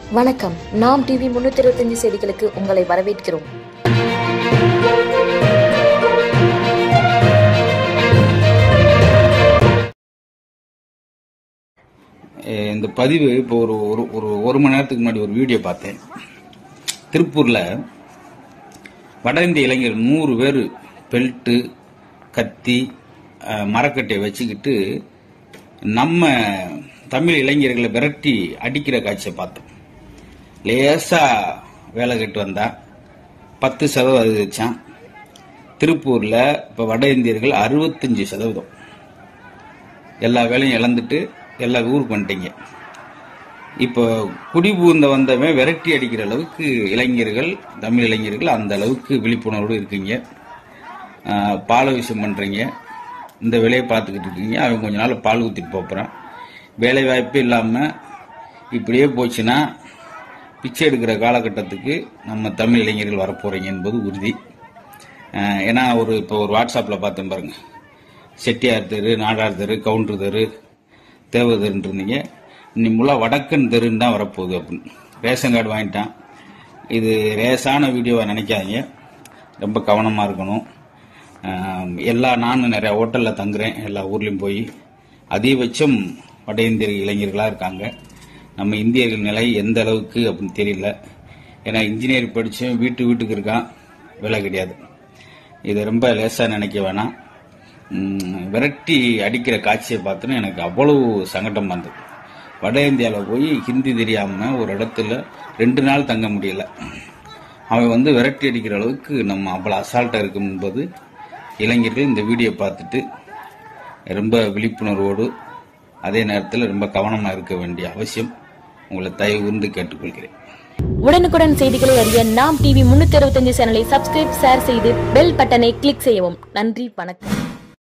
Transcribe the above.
வணக்கம் நாம் டிவி முன்னூத்தி இருபத்தஞ்சு செய்திகளுக்கு உங்களை வரவேற்கிறோம் அஹ் இந்த பதிவு இப்போ ஒரு ஒரு ஒரு ஒரு மணி நேரத்துக்கு முன்னாடி ஒரு வீடியோ பார்த்தேன் திருப்பூர்ல வட இந்திய இளைஞர் நூறு பேர் பெல்ட்டு கத்தி அஹ், மரக்கட்டையை வச்சுக்கிட்டு நம்ம தமிழ் இளைஞர்களை விரட்டி அடிக்கிற காட்சியை பார்த்தோம் லேசா வேலை கட்டு வந்தா பத்து சதவீதம் அதிகரிச்சான் திருப்பூர்ல இப்ப வட இந்தியர்கள் அறுபத்தஞ்சு சதவீதம் எல்லா வேலையும் இழந்துட்டு எல்லா ஊருக்கு வந்துட்டீங்க இப்போ குடிபூந்த வந்தவன் விரட்டி அடிக்கிற அளவுக்கு இளைஞர்கள் தமிழ் இளைஞர்கள் அந்த அளவுக்கு விழிப்புணர்வோடு இருக்கீங்க ஆஹ், பால விஷயம் பண்றீங்க இந்த வேலையை பார்த்துக்கிட்டு இருக்கீங்க அவன் கொஞ்ச நாள் பால் ஊற்றிட்டு போகிறான் வேலை வாய்ப்பே இல்லாமல் இப்படியே போச்சுன்னா பிச்சை எடுக்கிற காலகட்டத்துக்கு நம்ம தமிழ் இளைஞர்கள் வரப்போறீங்க என்பது உறுதி ஆஹ், ஏன்னா ஒரு இப்போ ஒரு வாட்ஸ்அப்பில் பார்த்தேன் பாருங்க செட்டியார் தெரு நாடார் தெரு கவுண்டர் தெரு தேவர் தெருன்னு இருந்தீங்க இன்னிமுள்ள வடக்கன் தெருன்னு தான் வரப்போகுது அப்படின்னு ரேஷன் கார்டு வாங்கிட்டான் இது ரேஸான வீடியோவை நினைக்காதீங்க ரொம்ப கவனமாக இருக்கணும் ஆம், எல்லா நானும் நிறைய ஹோட்டலில் தங்குறேன் எல்லா ஊர்லேயும் போய் அதிகபட்சம் வட இந்திய இளைஞர்களாக இருக்காங்க நம்ம இந்தியர்கள் நிலை எந்த அளவுக்கு அப்படின்னு தெரியல ஏன்னா இன்ஜினியர் படித்து வீட்டு வீட்டுக்கு இருக்கான் வேலை கிடையாது இது ரொம்ப லேசாக நினைக்க வேணாம் ம், விரட்டி அடிக்கிற காட்சியை பார்த்தோன்னு எனக்கு அவ்வளவு சங்கடம் வந்தது வட இந்தியாவில் போய் ஹிந்தி தெரியாம ஒரு இடத்துல ரெண்டு நாள் தங்க முடியல அவன் வந்து விரட்டி அடிக்கிற அளவுக்கு நம்ம அவ்வளோ அசால்ட்டாக இருக்கும் என்பது இளைஞர்கள் இந்த வீடியோ பார்த்துட்டு ரொம்ப விழிப்புணர்வோடு அதே நேரத்தில் ரொம்ப கவனமாக இருக்க வேண்டிய அவசியம் உங்களை தயவு கூர்ந்து கேட்டுக்கொள்கிறேன் உடனுக்குடன் செய்திகளை அறிய நாம் டிவி முன்னூத்தி இருபத்தஞ்சு சேனலை சப்ஸ்கிரைப் ஷேர் செய்து பெல் பட்டனை கிளிக் செய்யவும் நன்றி வணக்கம்